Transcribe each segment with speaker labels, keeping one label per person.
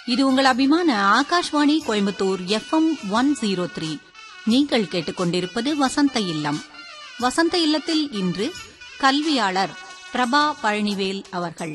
Speaker 1: இது உங்கள் அபிமான Akashvani Coimbatore FM one zero three நீங்கள் கேட்டுக்கொண்டிருப்பது வசந்த இல்லம் வசந்த இல்லத்தில் இன்று கல்வியாளர் பிரபா பழனிவேல் அவர்கள்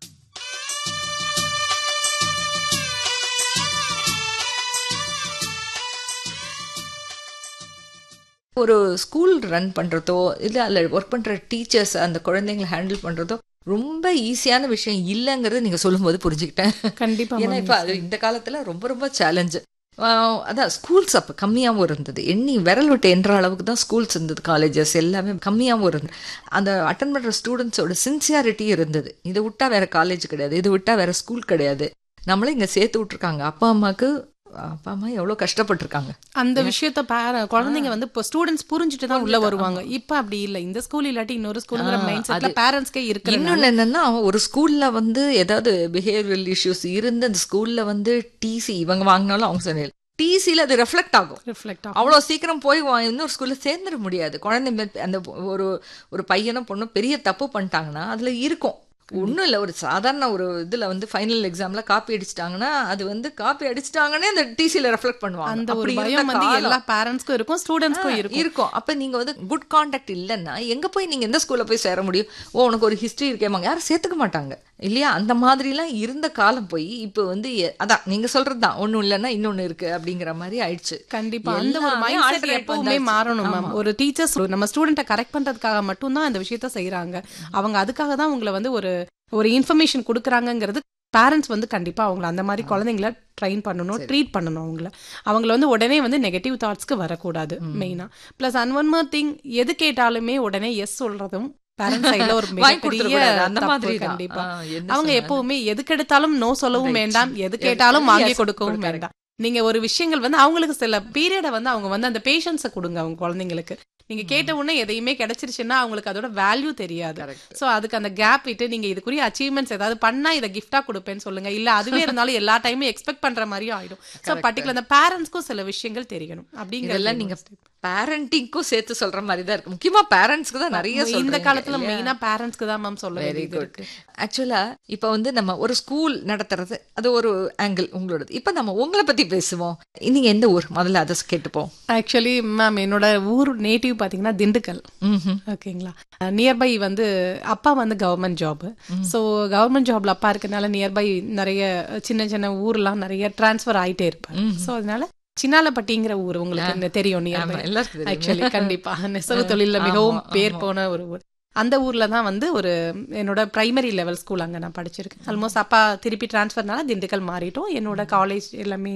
Speaker 2: ஒரு ஸ்கூல் ரன் பண்றதோ இல்ல அல்ல ஒர்க் பண்ற டீச்சர்ஸ் அந்த குழந்தைங்களை ஹேண்டில் பண்றதோ ரொம்ப ஈஸியான விஷயம் இல்லைங்கிறத நீங்க சொல்லும்போது புரிஞ்சுக்கிட்டேன்
Speaker 3: கண்டிப்பா
Speaker 2: ஏன்னா இப்ப அது இந்த காலத்துல ரொம்ப ரொம்ப சேலஞ்சு அதான் ஸ்கூல்ஸ் அப்போ கம்மியாகவும் இருந்தது எண்ணி விரல் விட்டு என்ற அளவுக்கு தான் ஸ்கூல்ஸ் இருந்தது காலேஜஸ் எல்லாமே கம்மியாகவும் இருந்தது அந்த அட்டன் பண்ணுற ஸ்டூடெண்ட்ஸோட சின்சியாரிட்டி இருந்தது இதை விட்டா வேற காலேஜ் கிடையாது இதை விட்டா வேற ஸ்கூல் கிடையாது நம்மள இங்கே சேர்த்து விட்டுருக்காங்க அப்பா அம்மாவுக்கு அப்பா அம்மா எவ்வளோ கஷ்டப்பட்டிருக்காங்க
Speaker 3: அந்த விஷயத்த பேர குழந்தைங்க வந்து இப்போ ஸ்டூடெண்ட்ஸ் புரிஞ்சுட்டு தான் உள்ள வருவாங்க இப்ப அப்படி இல்ல இந்த ஸ்கூல் இல்லாட்டி இன்னொரு ஸ்கூல்ங்கிற மைண்ட் செட்ல பேரண்ட்ஸ்க்கே இருக்கு
Speaker 2: இன்னொன்னு என்னன்னா ஒரு ஸ்கூல்ல வந்து ஏதாவது பிஹேவியரல் இஷ்யூஸ் இருந்து அந்த ஸ்கூல்ல வந்து டிசி இவங்க வாங்கினாலும் அவங்க சொன்னீங்க டிசியில் அது ரெஃப்ளெக்ட் ஆகும்
Speaker 3: ரிஃப்ளெக்ட்
Speaker 2: அவ்வளோ சீக்கிரம் போய் வா- இன்னொரு ஸ்கூலில் சேர்ந்துட முடியாது குழந்தை மே- அந்த ஒரு ஒரு பையனும் பொண்ணும் பெரிய தப்பு பண்ணிட்டாங்கன்னா அதில் இருக்கும் ஒன்றும் இல்லை ஒரு சாதாரண ஒரு இதில் வந்து ஃபைனல் எக்ஸாமில் காப்பி அடிச்சிட்டாங்கன்னா அது வந்து காப்பி அடிச்சிட்டாங்கன்னே அந்த டிசியில் ரெஃப்ளெக்ட் பண்ணுவாங்க
Speaker 3: அந்த ஒரு
Speaker 2: அப்படி இருந்த
Speaker 3: பயம் வந்து
Speaker 2: காலம்.
Speaker 3: எல்லா பேரண்ட்ஸ்க்கும் இருக்கும் ஸ்டூடெண்ட்ஸ்க்கும்
Speaker 2: ஆ,
Speaker 3: இருக்கும்
Speaker 2: இருக்கும் அப்ப நீங்க வந்து குட் காண்டாக்ட் இல்லைன்னா எங்க போய் நீங்க எந்த ஸ்கூல்ல போய் சேர முடியும் ஓ உனக்கு ஒரு ஹிஸ்டரி இருக்கேமாங்க யாரும் சேர்த்துக்க மாட்டாங்க இல்லையா அந்த மாதிரிலாம் இருந்த காலம் போய் இப்போ வந்து எ- அதான் நீங்க சொல்றது தான் ஒன்றும் இல்லைன்னா இன்னொன்னு இருக்கு அப்படிங்கிற மாதிரி ஆயிடுச்சு
Speaker 3: கண்டிப்பா அந்த ஒரு
Speaker 2: எல்லாமே
Speaker 3: மைண்ட் செட்
Speaker 2: alternate
Speaker 3: எப்பவுமே
Speaker 2: வந்தாச்சு.
Speaker 3: மாறணும் மேம் ஒரு டீச்சர்ஸ் நம்ம ஸ்டூடெண்ட்டை கரெக்ட் பண்றதுக்காக மட்டும்தான் அந்த விஷயத்த செய்யறாங்க அவங்க அதுக்காக தான் உங்களை வந்து ஒரு ஒரு இன்ஃபர்மேஷன் கொடுக்குறாங்கங்கிறது பேரண்ட்ஸ் வந்து கண்டிப்பா அவங்கள அந்த மாதிரி குழந்தைங்கள ட்ரெயின் பண்ணணும் ட்ரீட் பண்ணணும் அவங்கள அவங்கள வந்து உடனே வந்து நெகட்டிவ் தாட்ஸ்க்கு வரக்கூடாது மெயினா plus and one more thing எது கேட்டாலுமே உடனே எஸ் சொல்றதும் பேரண்ட்ஸ் சைடுல ஒரு
Speaker 2: வாங்கி
Speaker 3: மிகப்பெரிய
Speaker 2: கொடுத்துடக்கூடாது. அந்த
Speaker 3: தப்பு
Speaker 2: மாதிரி தான்.
Speaker 3: கண்டிப்பா
Speaker 2: ஆ, என்ன
Speaker 3: அவங்க
Speaker 2: சொன்னாலும்.
Speaker 3: எப்பவுமே எதுக்கு எடுத்தாலும் நோ சொல்லவும்
Speaker 2: Right.
Speaker 3: வேண்டாம் எது
Speaker 2: Yes,
Speaker 3: கேட்டாலும் வாங்கி
Speaker 2: yes,
Speaker 3: கொடுக்கவும்
Speaker 2: correct.
Speaker 3: வேண்டாம் நீங்க ஒரு விஷயங்கள் வந்து அவங்களுக்கு சில பீரியட வந்து அவங்க வந்து அந்த பேஷன்ஸை கொடுங்க அவங்க குழந்தைங்களுக்கு நீங்க கேட்ட உடனே எதையுமே கிடைச்சிருச்சுன்னா அவங்களுக்கு அதோட வேல்யூ தெரியாது
Speaker 2: Correct.
Speaker 3: சோ அதுக்கு அந்த கேப் விட்டு நீங்க இதுக்குரிய அச்சீவ்மெண்ட்ஸ் ஏதாவது பண்ணா இதை கிஃப்டா கொடுப்பேன்னு சொல்லுங்க இல்ல அதுவே இருந்தாலும் எல்லா டைமும் எக்ஸ்பெக்ட் பண்ற மாதிரியும் ஆயிடும் சோ பர்டிகுலர் அந்த பேரண்ட்ஸ்க்கும் சில விஷயங்கள் தெரியணும் அப்படிங்கிறது
Speaker 2: இதெல்லாம் நீங்க பேரண்டிங்க்கும் சேர்த்து சொல்ற மாதிரி தான் இருக்கு முக்கியமா பேரண்ட்ஸ்க்கு தான் நிறைய
Speaker 3: இந்த
Speaker 2: சொல்றீங்க
Speaker 3: காலத்துல
Speaker 2: இல்லையா?
Speaker 3: மெயினா பேரண்ட்ஸ்க்கு தான் மேம் சொல்ல
Speaker 2: வெரி
Speaker 3: வேண்டியது
Speaker 2: குட்
Speaker 3: இருக்கு
Speaker 2: ஆக்சுவலா இப்போ வந்து நம்ம ஒரு ஸ்கூல் நடத்துறது அது ஒரு ஆங்கிள் உங்களோடது இப்போ நம்ம உங்களை பத்தி பேசுவோம் நீங்க எந்த ஊர் முதல்ல அதை கேட்டுப்போம்
Speaker 3: ஆக்சுவலி மேம் என்னோட ஊர் நேட்டிவ் பாத்தீங்கன்னா திண்டுக்கல்
Speaker 2: ம்ஹும்.
Speaker 3: ஓகேங்களா நியர்பை வந்து அப்பா வந்து கவர்மெண்ட் ஜாப் ஸோ கவர்மெண்ட் ஜாப்ல அப்பா இருக்கனால நியர்பை நிறைய சின்ன சின்ன ஊர்லாம் நிறைய டிரான்ஸ்ஃபர் ஆயிட்டே இருப்பாரு ஸோ அதனால சின்னாலப்பட்டிங்கிற ஊர் உங்களுக்கு இந்த தெரியும்
Speaker 2: ஆமா,
Speaker 3: நியர்பை
Speaker 2: எல்லாருக்கும் தெரியும்.
Speaker 3: ஆக்சுவலி கண்டிப்பா நெசவு தொழில மிகவும் பேர் போன ஒரு ஊர் அந்த ஊர்ல தான் வந்து ஒரு என்னோட பிரைமரி லெவல் ஸ்கூல் அங்க நான் படிச்சிருக்கேன் ஆல்மோஸ்ட் அப்பா திருப்பி டிரான்ஸ்ஃபர்னால திண்டுக்கல் மாறிட்டோம் என்னோட காலேஜ் எல்லாமே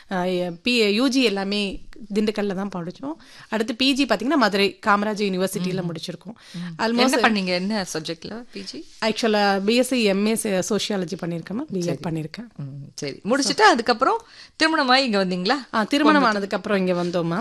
Speaker 3: பி யூஜி எல்லாமே திண்டுக்கல்ல தான் படிச்சோம் அடுத்து பிஜி பாத்தீங்கன்னா மதுரை காமராஜ் யூனிவர்சிட்டியில முடிச்சிருக்கோம்
Speaker 2: என்ன
Speaker 3: ஆல்மோஸ்ட்
Speaker 2: பண்ணீங்க என்ன சப்ஜெக்ட்ல PG
Speaker 3: actually BSc MA sociology பண்ணியிருக்கேன் பிஎட் பண்ணியிருக்கேன்
Speaker 2: சரி முடிச்சிட்டு அதுக்கப்புறம் திருமணமாயி இங்க வந்தீங்களா
Speaker 3: ஆ, திருமணம் ஆனதுக்கு அப்புறம் இங்க வந்தோம்